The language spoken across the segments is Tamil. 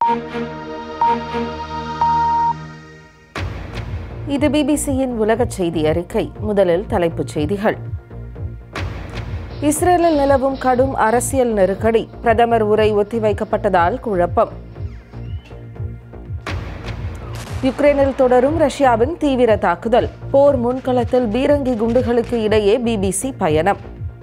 இது பிபிசியின் உலகச் செய்தி அறிக்கை முதலில் தலைப்புச் செய்திகள் இஸ்ரேலில் நிலவும் கடும் அரசியல் நெருக்கடி பிரதமர் உரை ஒத்திவைக்கப்பட்டதால் குழப்பம் யுக்ரைனில் தொடரும் ரஷ்யாவின் தீவிர தாக்குதல் போர் முன்களத்தில் பீரங்கி குண்டுகளுக்கு இடையே பிபிசி பயணம்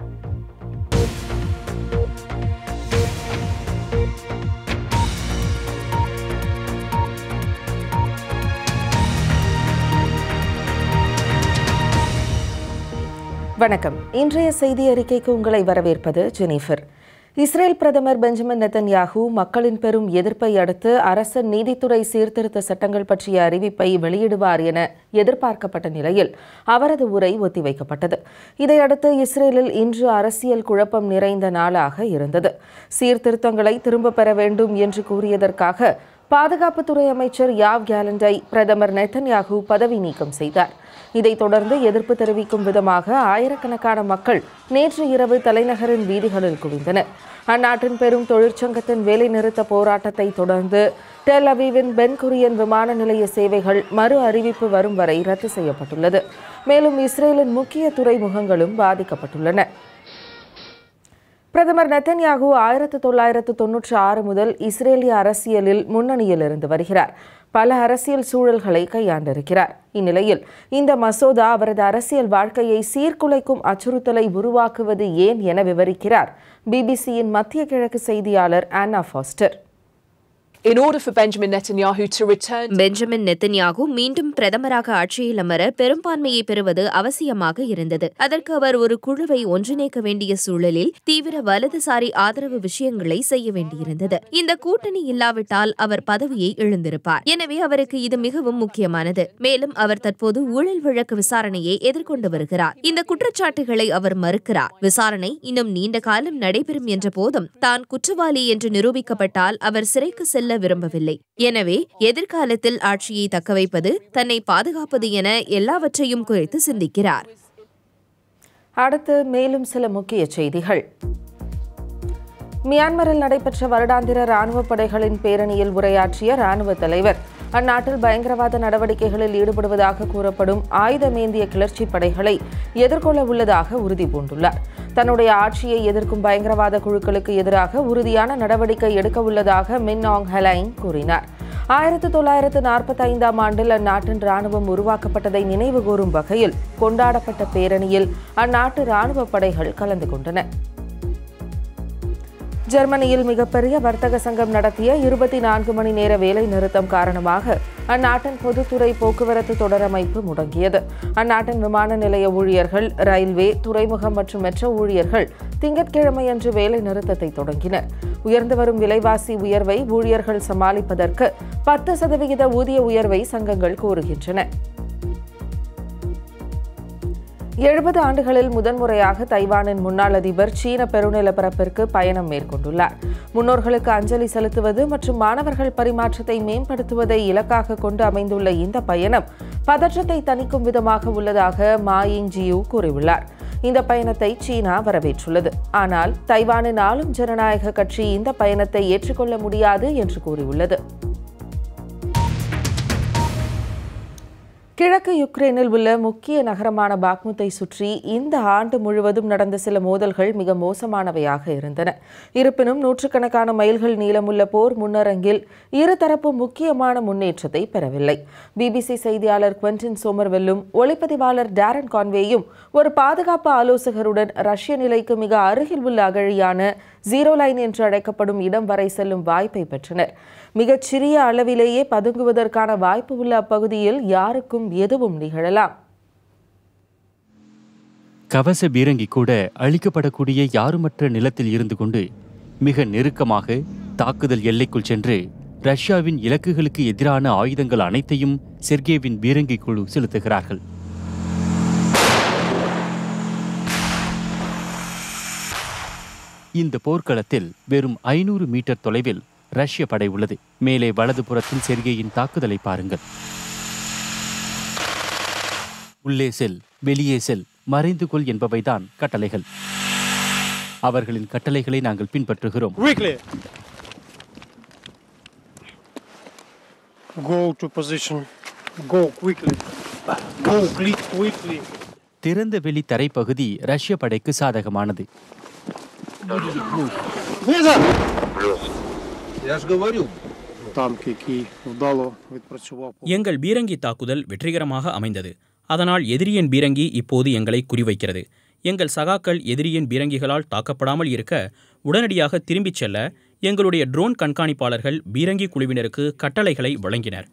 வணக்கம் இன்றைய செய்தி அறிக்கைக்கு உங்களை வரவேற்பது ஜெனிஃபர் இஸ்ரேல் பிரதமர் பெஞ்சமின் நெத்தன்யாகு மக்களின் பெரும் எதிர்ப்பை அடுத்து அரசு நீதித்துறை சீர்திருத்த சட்டங்கள் பற்றிய அறிவிப்பை வெளியிடுவார் என எதிர்பார்க்கப்பட்ட நிலையில் அவரது உரை ஒத்திவைக்கப்பட்டது இதையடுத்து இஸ்ரேலில் இன்று அரசியல் குழப்பம் நிறைந்த நாளாக இருந்தது சீர்திருத்தங்களை திரும்பப் பெற வேண்டும் என்று கூறியதற்காக பாதுகாப்புத்துறை அமைச்சர் யாவ் கேலண்டை பிரதமர் நெத்தன்யாகு பதவி நீக்கம் செய்தார் இதைத் தொடர்ந்து எதிர்ப்பு தெரிவிக்கும் விதமாக ஆயிரக்கணக்கான மக்கள் நேற்று இரவு தலைநகரின் வீதிகளில் குவிந்தனர் அந்நாட்டின் பெரும் தொழிற்சங்கத்தின் வேலைநிறுத்த போராட்டத்தை தொடர்ந்து டெல் அவீவின் பென் குரியன் விமான நிலைய சேவைகள் மறு அறிவிப்பு வரும் வரை ரத்து செய்யப்பட்டுள்ளது மேலும் இஸ்ரேலின் முக்கிய துறைமுகங்களும் பாதிக்கப்பட்டுள்ளன பிரதமர் நெத்தன்யாகு ஆயிரத்து தொள்ளாயிரத்து தொன்னூற்றி ஆறு முதல் இஸ்ரேலிய அரசியலில் முன்னணியில் இருந்து வருகிறார் பல அரசியல் சூழல்களை கையாண்டிருக்கிறார் இந்நிலையில் இந்த மசோதா அவரது அரசியல் வாழ்க்கையை சீர்குலைக்கும் அச்சுறுத்தலை உருவாக்குவது ஏன் என விவரிக்கிறார் பிபிசியின் மத்திய கிழக்கு செய்தியாளர் Anna Foster In order for Benjamin Netanyahu to return Benjamin Netanyahu மீண்டும் பிரதமராக ஆட்சியில் அமர பெரும்பான்மையை பெறுவது அவசியமாக இருந்தது அதற்கு அவர் ஒரு குழுவை ஒன்றிணைக்க வேண்டிய சூழலில் தீவிர வலதுசாரி ஆதரவு விஷயங்களை செய்ய வேண்டியிருந்தது இந்த கூட்டணி இல்லாவிட்டால் அவர் பதவியை இழந்திருப்பார் எனவே அவருக்கு இது மிகவும் முக்கியமானது மேலும் அவர் தற்போது ஊழல் வழக்கு விசாரணையை எதிர்கொண்டு வருகிறார் இந்த குற்றச்சாட்டுகளை அவர் மறுக்கிறார் விசாரணை இன்னும் நீண்ட காலம் நடைபெறும் என்ற போதும் தான் குற்றவாளி என்று நிரூபிக்கப்பட்டால் அவர் சிறைக்கு செல்ல விரும்பவில்லை எனவே எதிர்காலத்தில் ஆட்சியை தக்கவைப்பது தன்னை பாதுகாப்பது என எல்லாவற்றையும் குறித்து சிந்திக்கிறார் அடுத்து மேலும் சில முக்கிய செய்திகள் மியான்மரில் நடைபெற்ற வருடாந்திர ராணுவ படைகளின் பேரணியில் உரையாற்றிய ராணுவ தலைவர் அந்நாட்டில் பயங்கரவாத நடவடிக்கைகளில் ஈடுபடுவதாக கூறப்படும் ஆயுதமேந்திய கிளர்ச்சி படைகளை எதிர்கொள்ள உள்ளதாக உறுதி பூண்டுள்ளார் தன்னுடைய ஆட்சியை எதிர்க்கும் பயங்கரவாத குழுக்களுக்கு எதிராக உறுதியான நடவடிக்கை எடுக்க உள்ளதாக மின் ஆங் ஹெலைன் கூறினார் ஆயிரத்து தொள்ளாயிரத்து நாற்பத்தி ஐந்தாம் ஆண்டில் அந்நாட்டின் ராணுவம் உருவாக்கப்பட்டதை நினைவுகூரும் வகையில் கொண்டாடப்பட்ட பேரணியில் அந்நாட்டு ராணுவ படைகள் கலந்து கொண்டன ஜெர்மனியில் மிகப்பெரிய வர்த்தக சங்கம் நடத்திய இருபத்தி நான்கு மணி நேர வேலை நிறுத்தம் காரணமாக அந்நாட்டின் பொதுத்துறை போக்குவரத்து தொடரமைப்பு முடங்கியது அந்நாட்டின் விமான நிலைய ஊழியர்கள் ரயில்வே துறைமுகம் மற்றும் மெட்ரோ ஊழியர்கள் திங்கட்கிழமையன்று வேலை நிறுத்தத்தை தொடங்கினர் உயர்ந்து வரும் விலைவாசி உயர்வை ஊழியர்கள் சமாளிப்பதற்கு பத்து சதவிகித ஊதிய உயர்வை சங்கங்கள் கோருகின்றன எழுபது ஆண்டுகளில் முதன்முறையாக தைவானின் முன்னாள் அதிபர் சீன பெருநிலப்பரப்பிற்கு பயணம் மேற்கொண்டுள்ளார் முன்னோர்களுக்கு அஞ்சலி செலுத்துவது மற்றும் மாணவர்கள் பரிமாற்றத்தை மேம்படுத்துவதை இலக்காக கொண்டு அமைந்துள்ள இந்த பயணம் பதற்றத்தை தணிக்கும் விதமாக உள்ளதாக மாயிங் ஜியூ கூறியுள்ளார் இந்த பயணத்தை சீனா வரவேற்றுள்ளது ஆனால் தைவானின் ஆளும் ஜனநாயக கட்சி இந்த பயணத்தை ஏற்றுக்கொள்ள முடியாது என்று கூறியுள்ளது கிழக்கு யுக்ரைனில் உள்ள முக்கிய நகரமான பாக்முத்தை சுற்றி இந்த ஆண்டு முழுவதும் நடந்த சில மோதல்கள் மிக மோசமானவையாக இருந்தன இருப்பினும் நூற்றுக்கணக்கான மைல்கள் நீளமுள்ள போர் முன்னரங்கில் இருதரப்பு முக்கியமான முன்னேற்றத்தை பெறவில்லை பிபிசி செய்தியாளர் குவென்டின் சோமர்வெல்லும் ஒளிப்பதிவாளர் டேரன் கான்வேயும் ஒரு பாதுகாப்பு ஆலோசகருடன் ரஷ்ய நிலைக்கு மிக அருகில் உள்ள அகழியான ஜீரோ லைன் என்று அழைக்கப்படும் இடம் வரை செல்லும் வாய்ப்பை பெற்றனர் மிகச் சிறிய அளவிலேயே பதுங்குவதற்கான வாய்ப்பு உள்ள அப்பகுதியில் யாருக்கும் எதுவும் நிகழலாம் கவச பீரங்கி கூட அழிக்கப்படக்கூடிய யாருமற்ற நிலத்தில் இருந்து கொண்டு மிக நெருக்கமாக தாக்குதல் எல்லைக்குள் சென்று ரஷ்யாவின் இலக்குகளுக்கு எதிரான ஆயுதங்கள் அனைத்தையும் செர்கேவின் பீரங்கி குழு செலுத்துகிறார்கள் இந்த போர்க்களத்தில் வெறும் ஐநூறு மீட்டர் தொலைவில் ரஷ்ய படை உள்ளது மேலே வலதுபுறத்தில் செர்கேயின் தாக்குதலை பாருங்கள் உள்ளே செல் வெளியே செல் மறைந்து கொள் என்பவைதான் கட்டளைகள் அவர்களின் கட்டளைகளை நாங்கள் பின்பற்றுகிறோம் Weekly. Go to position. Go quickly. Go quick, quickly. திறந்த வெளி தரைப்பகுதி ரஷ்ய படைக்கு சாதகமானது Я ж говорю, Танк, який вдало відпрацював. எங்கள் பீரங்கி தாக்குதல் வெற்றிகரமாக அமைந்தது அதனால் எதிரியின் பீரங்கி இப்போது எங்களை குறிவைக்கிறது எங்கள் சகாக்கள் எதிரியின் பீரங்கிகளால் தாக்கப்படாமல் இருக்க உடனடியாக திரும்பிச் செல்ல எங்களுடைய ட்ரோன் கண்காணிப்பாளர்கள் பீரங்கி குழுவினருக்கு கட்டளைகளை வழங்கினர்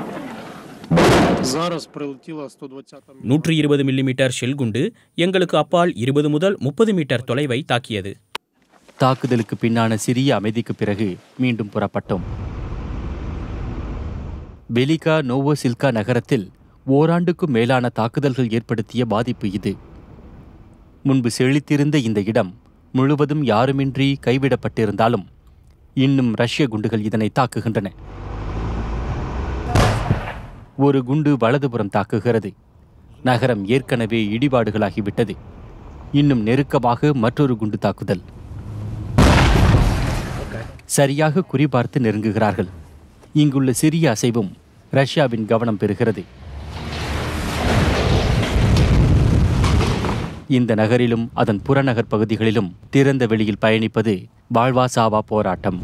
Зараз прилетіла 120 நூற்றி இருபது மில்லிமீட்டர் ஷெல் குண்டு எங்களுக்கு அப்பால் இருபது முதல் முப்பது மீட்டர் தொலைவை தாக்கியது தாக்குதலுக்கு பின்னான சிறிய அமைதிக்கு பிறகு மீண்டும் புறப்பட்டோம் பெலிகா நோவோசில்கா நகரத்தில் ஓராண்டுக்கும் மேலான தாக்குதல்கள் ஏற்படுத்திய பாதிப்பு இது முன்பு செழித்திருந்த இந்த இடம் முழுவதும் யாருமின்றி கைவிடப்பட்டிருந்தாலும் இன்னும் ரஷ்ய குண்டுகள் இதனை தாக்குகின்றன ஒரு குண்டு வலதுபுறம் தாக்குகிறது நகரம் ஏற்கனவே இடிபாடுகளாகிவிட்டது இன்னும் நெருக்கமாக மற்றொரு குண்டு தாக்குதல் சரியாக குறிபார்த்து நெருங்குகிறார்கள் இங்குள்ள சிறிய அசைவும் ரஷ்யாவின் கவனம் பெறுகிறது இந்த நகரிலும் அதன் புறநகர் பகுதிகளிலும் திறந்த வெளியில் பயணிப்பது வாழ்வா சாவா போராட்டம்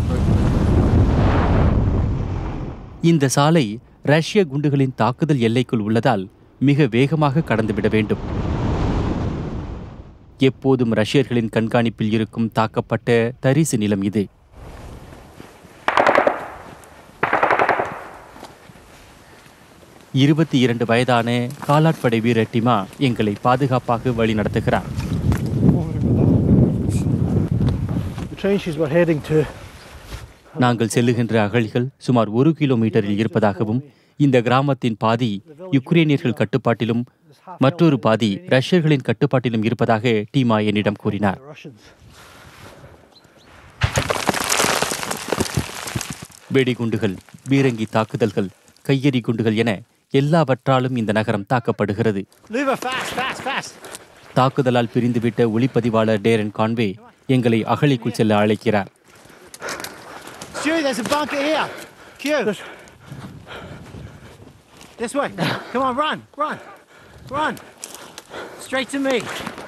இந்த சாலை ரஷ்ய குண்டுகளின் தாக்குதல் எல்லைக்குள் உள்ளதால் மிக வேகமாக கடந்துவிட வேண்டும் எப்போதும் ரஷ்யர்களின் கண்காணிப்பில் இருக்கும் தாக்கப்பட்ட தரிசு நிலம் இது இருபத்தி இரண்டு வயதான காலாட்படை வீரர் டிமா எங்களை பாதுகாப்பாக வழிநடத்துகிறார் The trenches we're heading to நாங்கள் செல்லுகின்ற அகழிகள் சுமார் ஒரு கிலோமீட்டரில் இருப்பதாகவும் இந்த கிராமத்தின் பாதி யுக்ரேனியர்கள் கட்டுப்பாட்டிலும் மற்றொரு பாதி ரஷ்யர்களின் கட்டுப்பாட்டிலும் இருப்பதாக டீமா என்னிடம் கூறினார் the Russians. வெடிகுண்டுகள் பீரங்கி தாக்குதல்கள் கையெறி குண்டுகள் என எல்லாவற்றாலும் இந்த நகரம் தாக்கப்படுகிறது Luva, fast, fast, fast. தாக்குதலால் பிரிந்துவிட்ட ஒளிப்பதிவாளர் டேரன் கான்வே எங்களை அகழிக்குள் செல்ல அழைக்கிறார் Stu, there's a bunker here. Q. This way. Come on, run, run, run. Straight to me.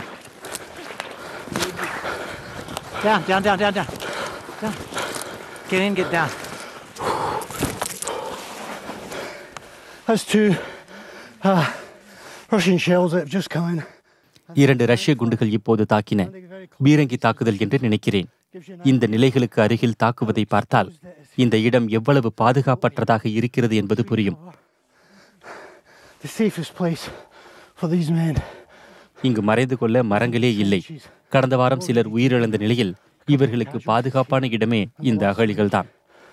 Down, down, down, down, down. Down. Get in, get down. That's two uh, Russian shells that have just come in. இரண்டு ரஷ்ய குண்டுகள் இப்போது தாக்கின பீரங்கி தாக்குதல் என்று நினைக்கிறேன் இந்த நிலைகளுக்கு அருகில் தாக்குவதை பார்த்தால் இந்த இடம் எவ்வளவு பாதுகாப்பற்றதாக இருக்கிறது என்பது புரியும் The safest place for these men. இங்கு மறைந்து கொள்ள மரங்களே இல்லை கடந்த வாரம் சிலர் உயிரிழந்த நிலையில் இவர்களுக்கு பாதுகாப்பான இடமே இந்த அகழிகள்தான்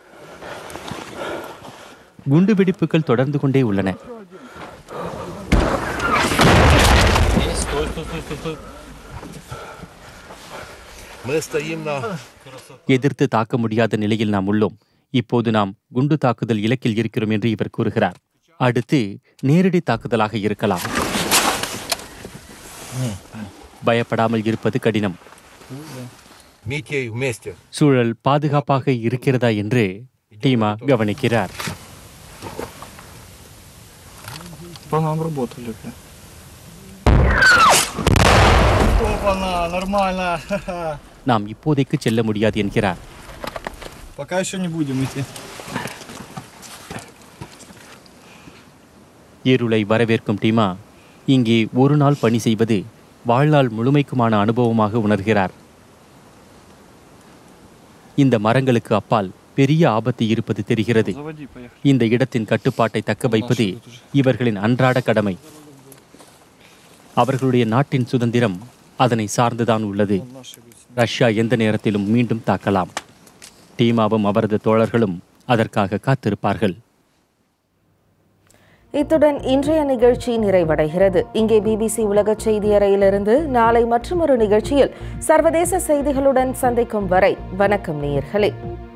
குண்டுவெடிப்புகள் தொடர்ந்து கொண்டே உள்ளன мы стоим на... எதிர்த்து தாக்க முடியாத நிலையில் நாம் உள்ளோம் இப்போது நாம் குண்டு தாக்குதல் இலக்கில் இருக்கிறோம் என்று இவர் கூறுகிறார் அடுத்து நேரடி தாக்குதலாக இருக்கலாம் பயப்படாமல் இருப்பது கடினம் Митей вместе. சூழல் பாதுகாப்பாக இருக்கிறதா என்று டீமா கவனிக்கிறார் По нам работали, бля. Опа-на, нормально. நாம் இப்போதைக்கு செல்ல முடியாது என்கிறார் Пока еще не будем идти. இருளை வரவேற்கும் டீமா இங்கே ஒரு நாள் பணி செய்வது வாழ்நாள் முழுமைக்குமான அனுபவமாக உணர்கிறார் இந்த மரங்களுக்கு அப்பால் பெரிய ஆபத்து இருப்பது தெரிகிறது Заводи, поехали. இந்த இடத்தின் கட்டுப்பாட்டை தக்க வைப்பது இவர்களின் அன்றாட கடமை அவர்களுடைய நாட்டின் சுதந்திரம் அதனை சார்ந்துதான் உள்ளது ரஷ்யா எந்த நேரத்திலும் மீண்டும் தாக்கலாம் டீமாவும் அவரது தோழர்களும் அதற்காக காத்திருப்பார்கள் இத்துடன் இன்றைய நிகழ்ச்சி நிறைவடைகிறது இங்கே பிபிசி உலக செய்தி அறையிலிருந்து நாளை மற்றொரு நிகழ்ச்சியில் சர்வதேச செய்திகளுடன் சந்திக்கும் வரை வணக்கம் நேயர்களே